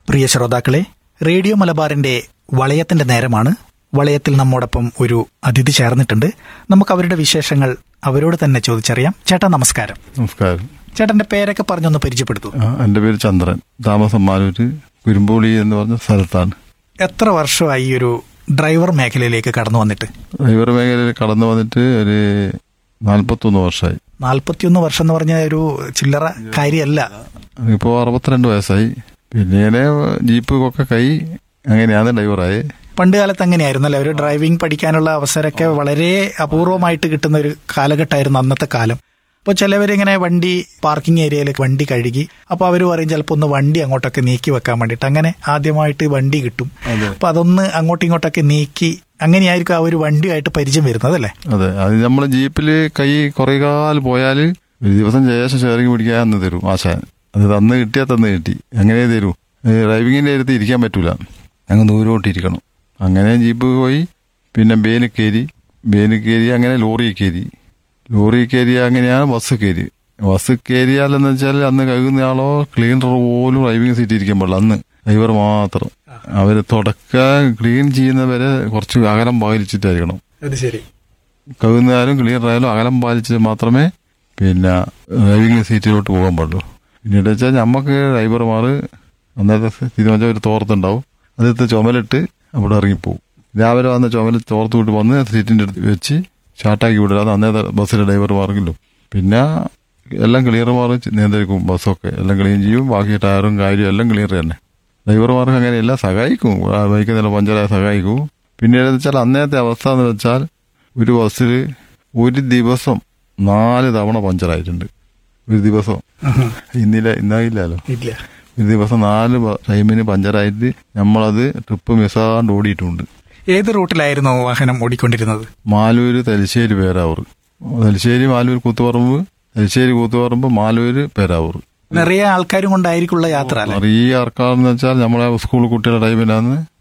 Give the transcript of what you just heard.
പ്രിയ ശ്രോതാക്കളെ റേഡിയോ മലബാറിന്റെ വളയത്തിന്റെ നേരമാണ് വളയത്തിൽ നമ്മോടൊപ്പം ഒരു അതിഥി ചേർന്നിട്ടുണ്ട് നമുക്ക് അവരുടെ വിശേഷങ്ങൾ അവരോട് തന്നെ ചോദിച്ചറിയാം ചേട്ടാ നമസ്കാരം നമസ്കാരം ചേട്ടന്റെ പേരൊക്കെ പറഞ്ഞൊന്ന് പരിചയപ്പെടുത്തൂ ആ, എൻ്റെ പേര് ചന്ദ്രൻ താമസം മാലൂര് കുരുമ്പോളി എന്ന് പറഞ്ഞ സ്ഥലത്താണ് എത്ര വർഷമായി ഈ ഒരു ഡ്രൈവർ മേഖലയിലേക്ക് കടന്നു വന്നിട്ട് ഡ്രൈവർ മേഖലയിൽ കടന്നു വന്നിട്ട് ഒരു നാൽപ്പത്തൊന്ന് വർഷമായി നാൽപ്പത്തിയൊന്ന് വർഷം എന്ന് പറഞ്ഞ ഒരു ചില്ലറ കാര്യമല്ല ഇപ്പോൾ അറുപത്തിരണ്ട് വയസ്സായി പിന്നെ ഇങ്ങനെ ജീപ്പ് ഒക്കെ കൈ അങ്ങനെയാണ് ഡ്രൈവറായി പണ്ട് കാലത്ത് അങ്ങനെയായിരുന്നല്ലേ ഒരു ഡ്രൈവിംഗ് പഠിക്കാനുള്ള അവസരമൊക്കെ വളരെ അപൂർവമായിട്ട് കിട്ടുന്ന ഒരു കാലഘട്ടമായിരുന്നു അന്നത്തെ കാലം അപ്പോൾ ചിലവരിങ്ങനെ വണ്ടി പാർക്കിംഗ് ഏരിയയിൽ വണ്ടി കഴുകി അപ്പോൾ അവർ പറയും ചിലപ്പോൾ ഒന്ന് വണ്ടി അങ്ങോട്ടൊക്കെ നീക്കി വെക്കാൻ വേണ്ടിയിട്ട് അങ്ങനെ ആദ്യമായിട്ട് വണ്ടി കിട്ടും അതെ. അപ്പോൾ അതൊന്ന് അങ്ങോട്ടും ഇങ്ങോട്ടൊക്കെ നീക്കി അങ്ങനെയായിരിക്കും ആ ഒരു വണ്ടിയായിട്ട് പരിചയം വരുന്നത് അല്ലേ അതെ അത് നമ്മൾ ജീപ്പിൽ കൈ കുറേ കാലം പോയാൽ ഒരു ദിവസം ശേഷം ഷെയറിങ് പിടിക്കാൻ അന്ന് തരും ആശാൻ അത് തന്ന് കിട്ടിയാൽ തന്ന് കിട്ടി അങ്ങനെ തരൂ ഡ്രൈവിങ്ങിൻ്റെ അടുത്ത് ഇരിക്കാൻ പറ്റൂല അങ്ങ് ദൂരോട്ട് ഇരിക്കണം അങ്ങനെ ജീപ്പ് പോയി പിന്നെ ബേനിൽ കയറി ബേനിൽ കയറി അങ്ങനെ ലോറി കയറി ലോറി കയറി അങ്ങനെയാണ് ബസ് കയറി ബസ് കയറിയാലെന്ന് വെച്ചാൽ അന്ന് കഴുകുന്നയാളോ ക്ലീനർ പോലും ഡ്രൈവിംഗ് സീറ്റ് ഇരിക്കാൻ പാടില്ല അന്ന് ഡ്രൈവർ മാത്രം അവര് തുടക്കാൻ ക്ലീൻ ചെയ്യുന്നവരെ കുറച്ച് അകലം പാലിച്ചിട്ടായിരിക്കണം അത് ശരി കവിന്നാലും ക്ലിയർ ആയാലും അകലം പാലിച്ച് മാത്രമേ പിന്നെ ഡ്രൈവിംഗ് സീറ്റിലോട്ട് പോകാൻ പാടുള്ളൂ പിന്നീട് വെച്ചാൽ നമുക്ക് ഡ്രൈവർമാർ അന്നേരത്തെ തീരുമാനിച്ച ഒരു തോർത്തുണ്ടാവും അതെടുത്ത് ചുമലിട്ട് അവിടെ ഇറങ്ങിപ്പോവും രാവിലെ വന്ന് ചുമൽ തോർത്ത് വിട്ട് വന്ന് സീറ്റിൻ്റെ അടുത്ത് വെച്ച് ഷാർട്ടാക്കി വിടുക അത് അന്നേരത്തെ ബസ്സിലെ ഡ്രൈവർമാർക്കില്ലോ പിന്നെ എല്ലാം ക്ലിയർമാർ നിയന്ത്രിക്കും ബസ്സൊക്കെ എല്ലാം ക്ലീൻ ചെയ്യും ബാക്കി ടയറും കാര്യവും എല്ലാം ക്ലിയർ തന്നെ ഡ്രൈവർമാർക്ക് അങ്ങനെയല്ല സഹായിക്കും ആ ബൈക്ക് നില പഞ്ചറായ സഹായിക്കും പിന്നീട് എന്ന് വെച്ചാൽ അന്നേരത്തെ അവസ്ഥ എന്ന് വെച്ചാൽ ഒരു ബസ്സിൽ ഒരു ദിവസം നാല് തവണ പഞ്ചറായിട്ടുണ്ട് ഒരു ദിവസം ഇന്നില്ല ഇന്നായില്ലല്ലോ ഇല്ല ഒരു ദിവസം നാല് പ- ടൈമിന് പഞ്ചറായിട്ട് നമ്മളത് ട്രിപ്പ് മിസ്സാണ്ട് ഓടിയിട്ടുണ്ട് ഏത് റൂട്ടിലായിരുന്നു വാഹനം ഓടിക്കൊണ്ടിരുന്നത് മാലൂര് തലശ്ശേരി പേരാവൂർ തലശ്ശേരി മാലൂർ കൂത്തുപറമ്പ് തലശ്ശേരി കൂത്തുപറമ്പ് മാലൂര് പേരാവൂർ നിറയെ ആൾക്കാരും കൊണ്ടായിരിക്കുള്ള യാത്ര അല്ലേ ഈ ആർക്കാന്ന് വെച്ചാൽ നമ്മളെ സ്കൂൾ കുട്ടികളുടെ ടൈമിലാണ്